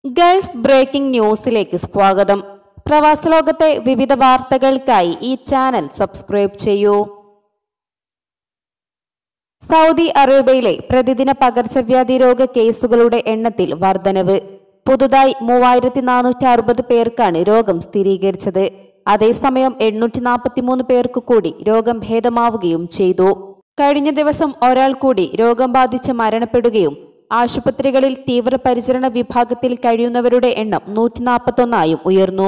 Gulf breaking ന്യൂസിലേക്ക് സ്വാഗതം പ്രവാസലോകത്തെ വിവിധ വാർത്തകൾക്കായി ഈ ചാനൽ സബ്സ്ക്രൈബ് ചെയ്യൂ സൗദി അറേബ്യയിലെ പ്രതിദിന പകർച്ചവ്യാധി രോഗ കേസുകളുടെ എണ്ണത്തിൽ വർധനവ് പുതുതായി മൂവായിരത്തി നാനൂറ്റി അറുപത് പേർക്കാണ് രോഗം സ്ഥിരീകരിച്ചത് അതേസമയം എണ്ണൂറ്റി നാൽപ്പത്തിമൂന്ന് പേർക്ക് കൂടി രോഗം ഭേദമാവുകയും ചെയ്തു കഴിഞ്ഞ ദിവസം ഒരാൾ കൂടി രോഗം ബാധിച്ച് മരണപ്പെടുകയും ആശുപത്രികളിൽ തീവ്രപരിചരണ വിഭാഗത്തിൽ കഴിയുന്നവരുടെ എണ്ണം നൂറ്റി നാൽപ്പത്തൊന്നായും ഉയർന്നു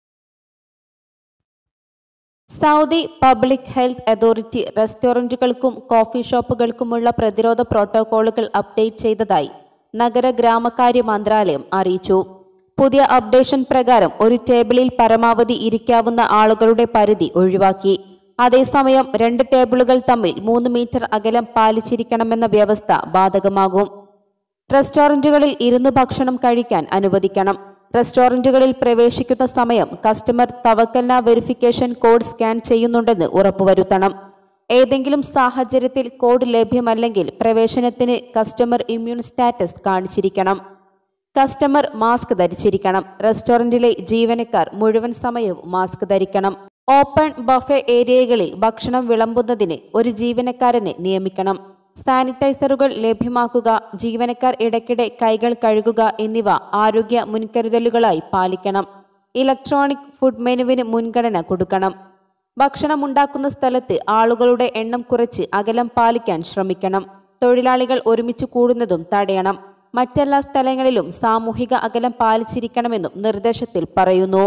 സൗദി പബ്ലിക് ഹെൽത്ത് അതോറിറ്റി റെസ്റ്റോറന്റുകൾക്കും കോഫി ഷോപ്പുകൾക്കുമുള്ള പ്രതിരോധ പ്രോട്ടോകോളുകൾ അപ്ഡേറ്റ് ചെയ്തതായി നഗര ഗ്രാമകാര്യ മന്ത്രാലയം അറിയിച്ചു പുതിയ അപ്ഡേഷൻ പ്രകാരം ഒരു ടേബിളിൽ പരമാവധി ഇരിക്കാവുന്ന ആളുകളുടെ പരിധി ഒഴിവാക്കി അതേസമയം രണ്ട് ടേബിളുകൾ തമ്മിൽ മൂന്ന് മീറ്റർ അകലം പാലിച്ചിരിക്കണമെന്ന വ്യവസ്ഥ ബാധകമാകും റെസ്റ്റോറന്റുകളിൽ ഇരുന്ന് ഭക്ഷണം കഴിക്കാൻ അനുവദിക്കണം റെസ്റ്റോറന്റുകളിൽ പ്രവേശിക്കുന്ന സമയം customer Tawakkalna verification code scan ചെയ്യുന്നുണ്ടെന്ന് ഉറപ്പുവരുത്തണം ഏതെങ്കിലും സാഹചര്യത്തിൽ കോഡ് ലഭ്യമല്ലെങ്കിൽ പ്രവേശനത്തിന് കസ്റ്റമർ ഇമ്മ്യൂൺ സ്റ്റാറ്റസ് കാണിച്ചിരിക്കണം കസ്റ്റമർ മാസ്ക് ധരിച്ചിരിക്കണം റെസ്റ്റോറന്റിലെ ജീവനക്കാർ മുഴുവൻ സമയവും മാസ്ക് ധരിക്കണം ഓപ്പൺ ബഫെ ഏരിയകളിൽ ഭക്ഷണം വിളമ്പുന്നതിന് ഒരു ജീവനക്കാരനെ നിയമിക്കണം സാനിറ്റൈസറുകൾ ലഭ്യമാക്കുക ജീവനക്കാർ ഇടയ്ക്കിടെ കൈകൾ കഴുകുക എന്നിവ ആരോഗ്യ മുൻകരുതലുകളായി പാലിക്കണം ഇലക്ട്രോണിക് ഫുഡ് മെനുവിന് മുൻഗണന കൊടുക്കണം ഭക്ഷണമുണ്ടാക്കുന്ന സ്ഥലത്ത് ആളുകളുടെ എണ്ണം കുറച്ച് അകലം പാലിക്കാൻ ശ്രമിക്കണം തൊഴിലാളികൾ ഒരുമിച്ച് കൂടുന്നതും തടയണം മറ്റെല്ലാ സ്ഥലങ്ങളിലും സാമൂഹിക അകലം പാലിച്ചിരിക്കണമെന്നും നിർദ്ദേശത്തിൽ പറയുന്നു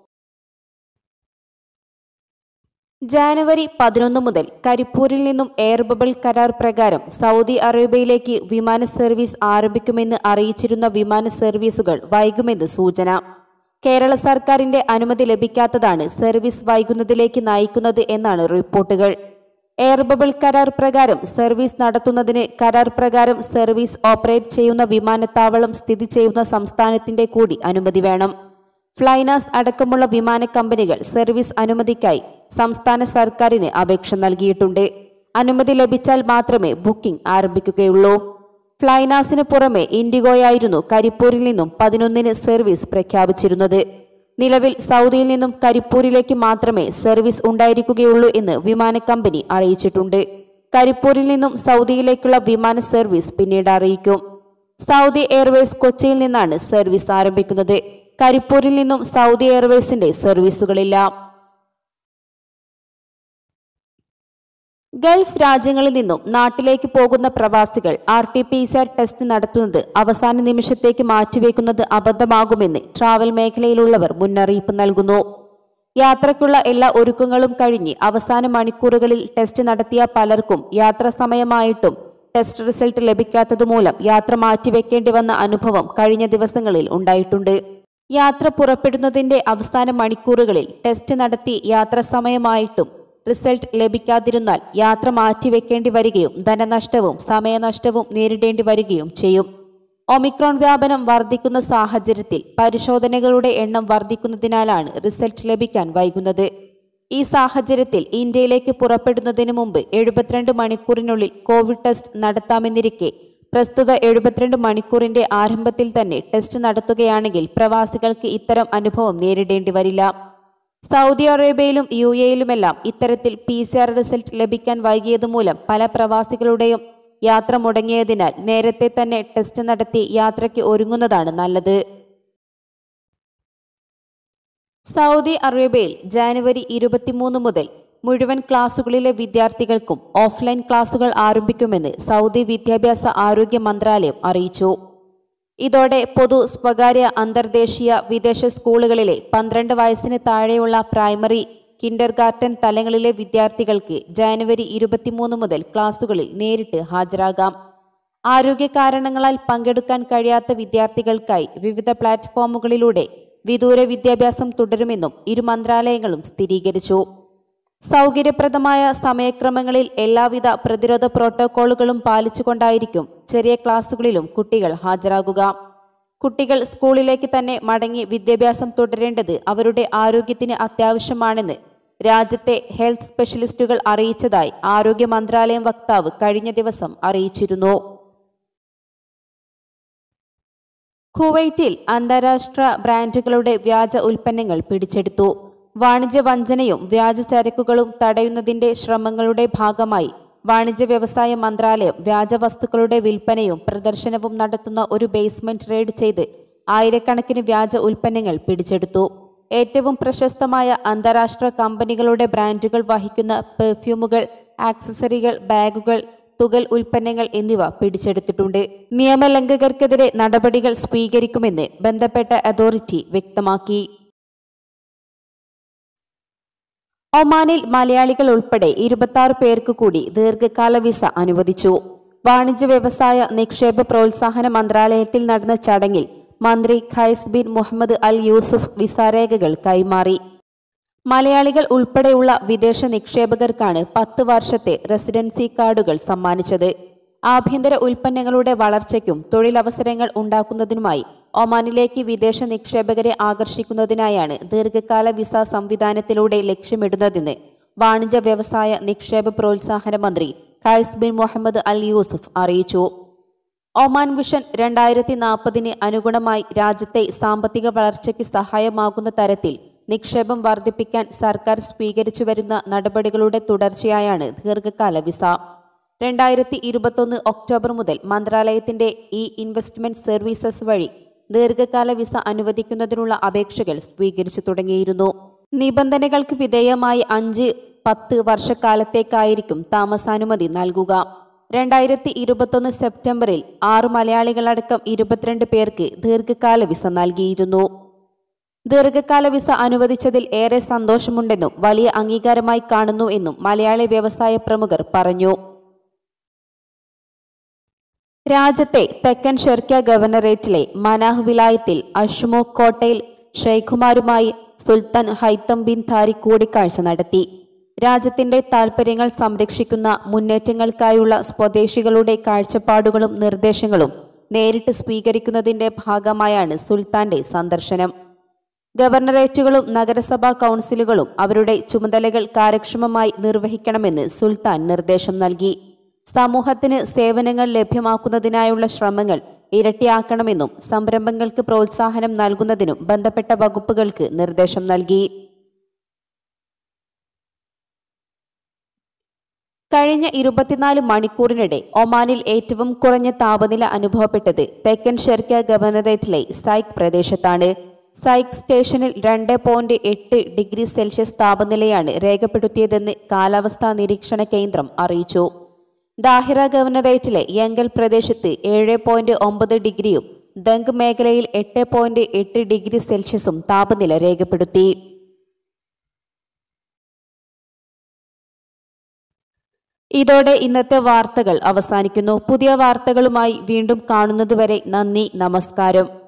ജാനുവരി പതിനൊന്ന് മുതൽ കരിപ്പൂരിൽ നിന്നും എയർ ബബിൾ കരാർ പ്രകാരം സൗദി അറേബ്യയിലേക്ക് വിമാന സർവീസ് ആരംഭിക്കുമെന്ന് അറിയിച്ചിരുന്ന വിമാന സർവീസുകൾ വൈകുമെന്ന് സൂചന കേരള സർക്കാരിന്റെ അനുമതി ലഭിക്കാത്തതാണ് സർവീസ് വൈകുന്നതിലേക്ക് നയിക്കുന്നത് എന്നാണ് റിപ്പോർട്ടുകൾ എയർ ബബിൾ കരാർ പ്രകാരം സർവീസ് നടത്തുന്നതിന് കരാർ പ്രകാരം സർവീസ് ഓപ്പറേറ്റ് ചെയ്യുന്ന വിമാനത്താവളം സ്ഥിതി ചെയ്യുന്ന സംസ്ഥാനത്തിന്റെ കൂടി അനുമതി വേണം ഫ്ലൈനാസ് അടക്കമുള്ള വിമാന കമ്പനികൾ സർവീസ് അനുമതിക്കായി സംസ്ഥാന സർക്കാരിന് അപേക്ഷ നൽകിയിട്ടുണ്ട് അനുമതി ലഭിച്ചാൽ മാത്രമേ ബുക്കിംഗ് ആരംഭിക്കുകയുള്ളൂ ഫ്ലൈനാസിന് പുറമെ ഇൻഡിഗോയായിരുന്നു കരിപ്പൂരിൽ നിന്നും പതിനൊന്നിന് സർവീസ് പ്രഖ്യാപിച്ചിരുന്നത് നിലവിൽ സൗദിയിൽ നിന്നും കരിപ്പൂരിലേക്ക് മാത്രമേ സർവീസ് ഉണ്ടായിരിക്കുകയുള്ളൂ എന്ന് വിമാന കമ്പനി അറിയിച്ചിട്ടുണ്ട് കരിപ്പൂരിൽ നിന്നും സൗദിയിലേക്കുള്ള വിമാന സർവീസ് പിന്നീട് അറിയിക്കും സൗദി എയർവേസ് കൊച്ചിയിൽ നിന്നാണ് സർവീസ് ആരംഭിക്കുന്നത് കരിപ്പൂരിൽ നിന്നും സൗദി എയർവേസിന്റെ സർവീസുകളില്ല ഗൾഫ് രാജ്യങ്ങളിൽ നിന്നും നാട്ടിലേക്ക് പോകുന്ന പ്രവാസികൾ R T P C R test നടത്തുന്നത് അവസാന നിമിഷത്തേക്ക് മാറ്റിവെക്കുന്നത് അബദ്ധമാകുമെന്ന് ട്രാവൽ മേഖലയിലുള്ളവർ മുന്നറിയിപ്പ് നൽകുന്നു യാത്രയ്ക്കുള്ള എല്ലാ ഒരുക്കങ്ങളും കഴിഞ്ഞ് അവസാന മണിക്കൂറുകളിൽ ടെസ്റ്റ് നടത്തിയ പലർക്കും യാത്രാ സമയമായിട്ടും ടെസ്റ്റ് റിസൾട്ട് ലഭിക്കാത്തത് മൂലം യാത്ര മാറ്റിവെക്കേണ്ടി വന്ന അനുഭവം കഴിഞ്ഞ ദിവസങ്ങളിൽ ഉണ്ടായിട്ടുണ്ട് യാത്ര പുറപ്പെടുന്നതിന്റെ അവസാന മണിക്കൂറുകളിൽ ടെസ്റ്റ് നടത്തി യാത്ര സമയമായിട്ടും റിസൾട്ട് ലഭിക്കാതിരുന്നാൽ യാത്ര മാറ്റിവെക്കേണ്ടി വരികയും ധനനഷ്ടവും സമയനഷ്ടവും നേരിടേണ്ടി വരികയും ചെയ്യും ഒമിക്രോൺ വ്യാപനം വർദ്ധിക്കുന്ന സാഹചര്യത്തിൽ പരിശോധനകളുടെ എണ്ണം വർദ്ധിക്കുന്നതിനാലാണ് റിസൾട്ട് ലഭിക്കാൻ വൈകുന്നത് ഈ സാഹചര്യത്തിൽ ഇന്ത്യയിലേക്ക് പുറപ്പെടുന്നതിന് മുമ്പ് എഴുപത്തിരണ്ട് മണിക്കൂറിനുള്ളിൽ കോവിഡ് ടെസ്റ്റ് നടത്താമെന്നിരിക്കെ പ്രസ്തുത എഴുപത്തിരണ്ട് മണിക്കൂറിന്റെ ആരംഭത്തിൽ തന്നെ ടെസ്റ്റ് നടത്തുകയാണെങ്കിൽ പ്രവാസികൾക്ക് ഇത്തരം അനുഭവം നേരിടേണ്ടി വരില്ല സൗദി അറേബ്യയിലും യു എയിലുമെല്ലാം ഇത്തരത്തിൽ പി സി ആർ റിസൾട്ട് ലഭിക്കാൻ വൈകിയത് മൂലം പല പ്രവാസികളുടെയും യാത്ര മുടങ്ങിയതിനാൽ നേരത്തെ തന്നെ ടെസ്റ്റ് നടത്തി യാത്രയ്ക്ക് ഒരുങ്ങുന്നതാണ് നല്ലത് സൗദി അറേബ്യയിൽ ജാനുവരി ഇരുപത്തിമൂന്ന് മുതൽ മുഴുവൻ ക്ലാസുകളിലെ വിദ്യാർത്ഥികൾക്കും ഓഫ്ലൈൻ ക്ലാസുകൾ ആരംഭിക്കുമെന്ന് സൗദി വിദ്യാഭ്യാസ ആരോഗ്യ മന്ത്രാലയം അറിയിച്ചു ഇതോടെ പൊതു സ്വകാര്യ അന്തർദേശീയ വിദേശ സ്കൂളുകളിലെ പന്ത്രണ്ട് വയസ്സിന് താഴെയുള്ള പ്രൈമറി കിൻഡർ ഗാർട്ടൻ തലങ്ങളിലെ വിദ്യാർത്ഥികൾക്ക് ജാനുവരി ഇരുപത്തിമൂന്ന് മുതൽ ക്ലാസുകളിൽ നേരിട്ട് ഹാജരാകാം ആരോഗ്യ കാരണങ്ങളാൽ പങ്കെടുക്കാൻ കഴിയാത്ത വിദ്യാർത്ഥികൾക്കായി വിവിധ പ്ലാറ്റ്ഫോമുകളിലൂടെ വിദൂര വിദ്യാഭ്യാസം തുടരുമെന്നും ഇരു മന്ത്രാലയങ്ങളും സ്ഥിരീകരിച്ചു സൗകര്യപ്രദമായ സമയക്രമങ്ങളിൽ എല്ലാവിധ പ്രതിരോധ പ്രോട്ടോക്കോളുകളും പാലിച്ചുകൊണ്ടായിരിക്കും ചെറിയ ക്ലാസുകളിലും കുട്ടികൾ ഹാജരാകുക കുട്ടികൾ സ്കൂളിലേക്ക് തന്നെ മടങ്ങി വിദ്യാഭ്യാസം തുടരേണ്ടത് അവരുടെ ആരോഗ്യത്തിന് അത്യാവശ്യമാണെന്ന് രാജ്യത്തെ ഹെൽത്ത് സ്പെഷ്യലിസ്റ്റുകൾ അറിയിച്ചതായി ആരോഗ്യ മന്ത്രാലയം വക്താവ് കഴിഞ്ഞ ദിവസം അറിയിച്ചിരുന്നു കുവൈറ്റിൽ അന്താരാഷ്ട്ര ബ്രാൻഡുകളുടെ വ്യാജ ഉൽപ്പന്നങ്ങൾ പിടിച്ചെടുത്തു വാണിജ്യ വഞ്ചനയും വ്യാജ ചരക്കുകളും തടയുന്നതിന്റെ ശ്രമങ്ങളുടെ ഭാഗമായി വാണിജ്യ വ്യവസായ മന്ത്രാലയം വ്യാജ വസ്തുക്കളുടെ വിൽപ്പനയും പ്രദർശനവും നടത്തുന്ന ഒരു ബേസ്മെന്റ് റെയ്ഡ് ചെയ്ത് ആയിരക്കണക്കിന് വ്യാജ ഉൽപ്പന്നങ്ങൾ പിടിച്ചെടുത്തു ഏറ്റവും പ്രശസ്തമായ അന്താരാഷ്ട്ര കമ്പനികളുടെ ബ്രാൻഡുകൾ വഹിക്കുന്ന പെർഫ്യൂമുകൾ ആക്സസറികൾ ബാഗുകൾ തുകൽ ഉൽപ്പന്നങ്ങൾ എന്നിവ പിടിച്ചെടുത്തിട്ടുണ്ട് നിയമലംഘകർക്കെതിരെ നടപടികൾ സ്വീകരിക്കുമെന്ന് ബന്ധപ്പെട്ട അതോറിറ്റി വ്യക്തമാക്കി ഒമാനിൽ മലയാളികൾ ഉൾപ്പെടെ ഇരുപത്തി പേർക്ക് കൂടി ദീർഘകാല വിസ അനുവദിച്ചു വാണിജ്യ വ്യവസായ നിക്ഷേപ പ്രോത്സാഹന മന്ത്രാലയത്തിൽ നടന്ന ചടങ്ങിൽ മന്ത്രി Qais bin Mohammed Al Yousef വിസാരേഖകൾ കൈമാറി മലയാളികൾ ഉൾപ്പെടെയുള്ള വിദേശ നിക്ഷേപകർക്കാണ് പത്ത് വർഷത്തെ റെസിഡൻസി കാർഡുകൾ സമ്മാനിച്ചത് ആഭ്യന്തര ഉൽപ്പന്നങ്ങളുടെ വളർച്ചയ്ക്കും തൊഴിലവസരങ്ങൾ ഉണ്ടാക്കുന്നതിനുമായി ഒമാനിലേക്ക് വിദേശ നിക്ഷേപകരെ ആകർഷിക്കുന്നതിനായാണ് ദീർഘകാല വിസ സംവിധാനത്തിലൂടെ ലക്ഷ്യമിടുന്നതെന്ന് വാണിജ്യ വ്യവസായ നിക്ഷേപ പ്രോത്സാഹന മന്ത്രി Qais bin Mohammed Al Yousef അറിയിച്ചു ഒമാൻ വിഷൻ രണ്ടായിരത്തി നാൽപ്പതിന് അനുഗുണമായി രാജ്യത്തെ സാമ്പത്തിക വളർച്ചയ്ക്ക് സഹായമാകുന്ന തരത്തിൽ നിക്ഷേപം വർദ്ധിപ്പിക്കാൻ സർക്കാർ സ്വീകരിച്ചു വരുന്ന നടപടികളുടെ തുടർച്ചയായാണ് ദീർഘകാല വിസ രണ്ടായിരത്തി ഇരുപത്തൊന്ന് ഒക്ടോബർ മുതൽ മന്ത്രാലയത്തിന്റെ ഇ ഇൻവെസ്റ്റ്മെന്റ് സർവീസസ് വഴി ദീർഘകാല വിസ അനുവദിക്കുന്നതിനുള്ള അപേക്ഷകൾ സ്വീകരിച്ചു തുടങ്ങിയിരുന്നു നിബന്ധനകൾക്ക് വിധേയമായി അഞ്ച് പത്ത് വർഷക്കാലത്തേക്കായിരിക്കും താമസാനുമതി നൽകുക രണ്ടായിരത്തി ഇരുപത്തൊന്ന് സെപ്റ്റംബറിൽ ആറ് മലയാളികളടക്കം ഇരുപത്തിരണ്ട് പേർക്ക് ദീർഘകാല വിസ നൽകിയിരുന്നു ദീർഘകാല വിസ അനുവദിച്ചതിൽ ഏറെ സന്തോഷമുണ്ടെന്നും വലിയ അംഗീകാരമായി കാണുന്നു എന്നും മലയാളി വ്യവസായ പ്രമുഖർ പറഞ്ഞു രാജ്യത്തെ തെക്കൻ ഷെർക്ക ഗവർണറേറ്റിലെ മനാഹ് വിലായത്തിൽ അഷ്മോക് കോട്ടയിൽ ഷെയ്ഖുമാരുമായി സുൽത്താൻ ഹൈത്തം ബിൻ താരി കൂടിക്കാഴ്ച നടത്തി രാജ്യത്തിന്റെ താൽപര്യങ്ങൾ സംരക്ഷിക്കുന്ന മുന്നേറ്റങ്ങൾക്കായുള്ള സ്വദേശികളുടെ കാഴ്ചപ്പാടുകളും നിർദ്ദേശങ്ങളും നേരിട്ട് സ്വീകരിക്കുന്നതിന്റെ ഭാഗമായാണ് സുൽത്താന്റെ സന്ദർശനം ഗവർണറേറ്റുകളും നഗരസഭാ കൗൺസിലുകളും അവരുടെ ചുമതലകൾ കാര്യക്ഷമമായി നിർവഹിക്കണമെന്ന് സുൽത്താൻ നിർദ്ദേശം നൽകി സമൂഹത്തിന് സേവനങ്ങൾ ലഭ്യമാക്കുന്നതിനായുള്ള ശ്രമങ്ങൾ ഇരട്ടിയാക്കണമെന്നും സംരംഭങ്ങൾക്ക് പ്രോത്സാഹനം നൽകുന്നതിനും ബന്ധപ്പെട്ട വകുപ്പുകൾക്ക് നിർദ്ദേശം നൽകി കഴിഞ്ഞ ഇരുപത്തിനാല് മണിക്കൂറിനിടെ ഒമാനിൽ ഏറ്റവും കുറഞ്ഞ താപനില അനുഭവപ്പെട്ടത് തെക്കൻ ഷെർക്ക ഗവർണറേറ്റിലെ സൈക്ക് പ്രദേശത്താണ് സൈക്ക് സ്റ്റേഷനിൽ രണ്ട് പോയിന്റ് എട്ട് ഡിഗ്രി സെൽഷ്യസ് താപനിലയാണ് രേഖപ്പെടുത്തിയതെന്ന് കാലാവസ്ഥാ നിരീക്ഷണ കേന്ദ്രം അറിയിച്ചു ദാഹിറ ഗവർണറേറ്റിലെ യങ്കൽ പ്രദേശത്ത് ഏഴ് പോയിന്റ് ഒമ്പത് ഡിഗ്രിയും ദങ്ക് മേഖലയിൽ എട്ട് പോയിന്റ് എട്ട് ഡിഗ്രി സെൽഷ്യസും താപനില രേഖപ്പെടുത്തി ഇതോടെ ഇന്നത്തെ വാർത്തകൾ അവസാനിക്കുന്നു പുതിയ വാർത്തകളുമായി വീണ്ടും കാണുന്നതുവരെ നന്ദി നമസ്കാരം